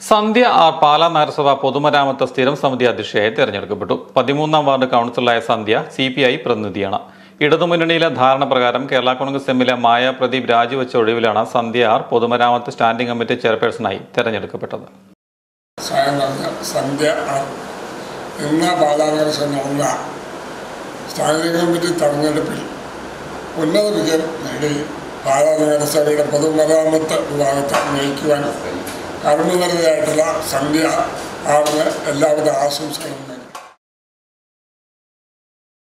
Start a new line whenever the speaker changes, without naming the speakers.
സന്ധ്യ R Pala നഗരസഭ പൊതുമരാമത്ത് സ്ഥിരം സമിതി അധ്യക്ഷയായി തെരഞ്ഞെടുക്കപ്പെട്ടു പതിമൂന്നാം വാർഡ് കൗൺസിലറായ സന്ധ്യ സി പി ഐ പ്രതിനിധിയാണ് ഇടതുമുന്നണിയിലെ ധാരണ പ്രകാരം കേരള കോൺഗ്രസ് എമ്മിലെ മായ പ്രദീപ് രാജിവെച്ച ഒഴിവിലാണ് സന്ധ്യ ആർ പൊതുമരാമത്ത് സ്റ്റാൻഡിംഗ് കമ്മിറ്റി ചെയർപേഴ്സണായി തെരഞ്ഞെടുക്കപ്പെട്ടത്
സായം നടന്ന സന്ധ്യ ആർ ഇന്ന് പാലാനഗരസഭ നടന്ന സ്റ്റാൻഡിംഗ് കമ്മിറ്റി തെരഞ്ഞെടുപ്പിൽ ഉന്നത വിജയം നേടി പാലാ നഗരസഭയുടെ പൊതുമരാമത്ത് വിഭാഗത്തെ നയിക്കുവാൻ കർമ്മനിരതയായിട്ടുള്ള സന്ധ്യ ആറിന് എല്ലാവിധ ആശംസകളും നേരുന്നു